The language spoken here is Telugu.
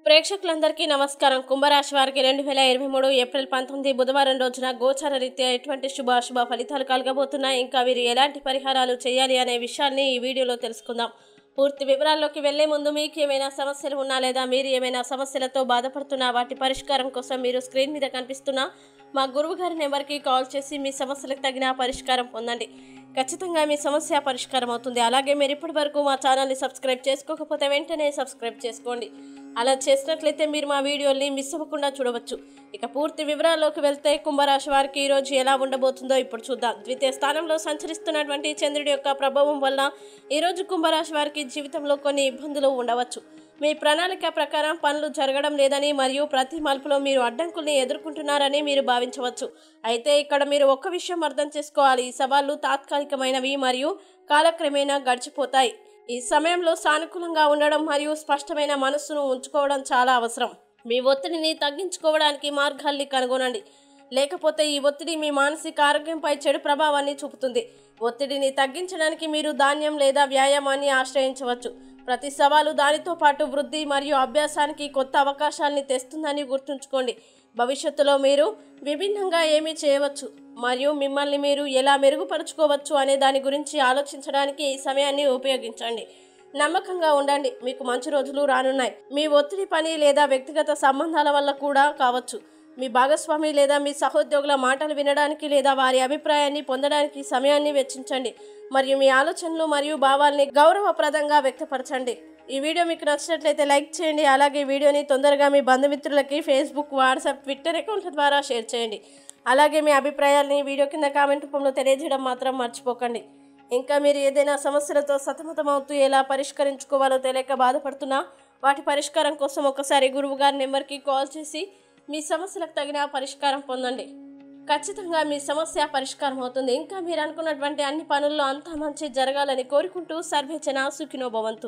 ప్రేక్షకులందరికీ నమస్కారం కుంభరాశి వారికి రెండు వేల ఇరవై మూడు ఏప్రిల్ పంతొమ్మిది బుధవారం రోజున గోచార రీత్యా ఎటువంటి శుభ అశుభ ఫలితాలు కలగబోతున్నాయి ఇంకా వీరు ఎలాంటి పరిహారాలు చేయాలి అనే విషయాన్ని ఈ వీడియోలో తెలుసుకుందాం పూర్తి వివరాల్లోకి వెళ్లే ముందు మీకు ఏమైనా సమస్యలు ఉన్నా లేదా మీరు ఏమైనా సమస్యలతో బాధపడుతున్నా వాటి పరిష్కారం కోసం మీరు స్క్రీన్ మీద కనిపిస్తున్న మా గురువు గారి నెంబర్కి కాల్ చేసి మీ సమస్యలకు తగిన పరిష్కారం పొందండి ఖచ్చితంగా మీ సమస్య పరిష్కారం అవుతుంది అలాగే మీరు ఇప్పటి వరకు మా ఛానల్ని సబ్స్క్రైబ్ చేసుకోకపోతే వెంటనే సబ్స్క్రైబ్ చేసుకోండి అలా చేసినట్లయితే మీరు మా వీడియోని మిస్ అవ్వకుండా చూడవచ్చు ఇక పూర్తి వివరాల్లోకి వెళ్తే కుంభరాశి వారికి ఈరోజు ఎలా ఉండబోతుందో ఇప్పుడు చూద్దాం ద్వితీయ స్థానంలో సంచరిస్తున్నటువంటి చంద్రుడి యొక్క ప్రభావం వల్ల ఈరోజు కుంభరాశి వారికి జీవితంలో కొన్ని ఇబ్బందులు ఉండవచ్చు మీ ప్రణాళిక ప్రకారం పనులు జరగడం లేదని మరియు ప్రతి మలుపులో మీరు అడ్డంకుల్ని ఎదుర్కొంటున్నారని మీరు భావించవచ్చు అయితే ఇక్కడ మీరు ఒక్క విషయం అర్థం చేసుకోవాలి ఈ సవాళ్లు తాత్కాలికమైనవి మరియు కాలక్రమేణా గడిచిపోతాయి ఈ సమయంలో సానుకూలంగా ఉండడం మరియు స్పష్టమైన మనస్సును ఉంచుకోవడం చాలా అవసరం మీ ఒత్తిడిని తగ్గించుకోవడానికి మార్గాల్ని కనుగొనండి లేకపోతే ఈ ఒత్తిడి మీ మానసిక ఆరోగ్యంపై చెడు ప్రభావాన్ని చూపుతుంది ఒత్తిడిని తగ్గించడానికి మీరు ధాన్యం లేదా వ్యాయామాన్ని ఆశ్రయించవచ్చు ప్రతి సవాలు దానితో పాటు వృద్ధి మరియు అభ్యాసానికి కొత్త అవకాశాల్ని తెస్తుందని గుర్తుంచుకోండి భవిష్యత్తులో మీరు విభిన్నంగా ఏమీ చేయవచ్చు మరియు మిమ్మల్ని మీరు ఎలా మెరుగుపరుచుకోవచ్చు అనే దాని గురించి ఆలోచించడానికి ఈ సమయాన్ని ఉపయోగించండి నమ్మకంగా ఉండండి మీకు మంచి రోజులు రానున్నాయి మీ ఒత్తిడి పని లేదా వ్యక్తిగత సంబంధాల వల్ల కూడా కావచ్చు మీ భాగస్వామి లేదా మీ సహోద్యోగుల మాటలు వినడానికి లేదా వారి అభిప్రాయాన్ని పొందడానికి సమయాన్ని వెచ్చించండి మరియు మీ ఆలోచనలు మరియు భావాల్ని గౌరవప్రదంగా వ్యక్తపరచండి ఈ వీడియో మీకు నచ్చినట్లయితే లైక్ చేయండి అలాగే ఈ వీడియోని తొందరగా మీ బంధుమిత్రులకి ఫేస్బుక్ వాట్సాప్ ట్విట్టర్ అకౌంట్ల ద్వారా షేర్ చేయండి అలాగే మీ అభిప్రాయాల్ని వీడియో కింద కామెంట్ రూపంలో తెలియజేయడం మాత్రం మర్చిపోకండి ఇంకా మీరు ఏదైనా సమస్యలతో సతమతమవుతూ ఎలా పరిష్కరించుకోవాలో తెలియక బాధపడుతున్నా వాటి పరిష్కారం కోసం ఒకసారి గురువు గారి నెంబర్కి కాల్ చేసి మీ సమస్యలకు తగిన పరిష్కారం పొందండి ఖచ్చితంగా మీ సమస్య పరిష్కారం అవుతుంది ఇంకా మీరు అనుకున్నటువంటి అన్ని పనుల్లో అంతా మంచి జరగాలని కోరుకుంటూ సర్వేచన సుఖినో భవంతు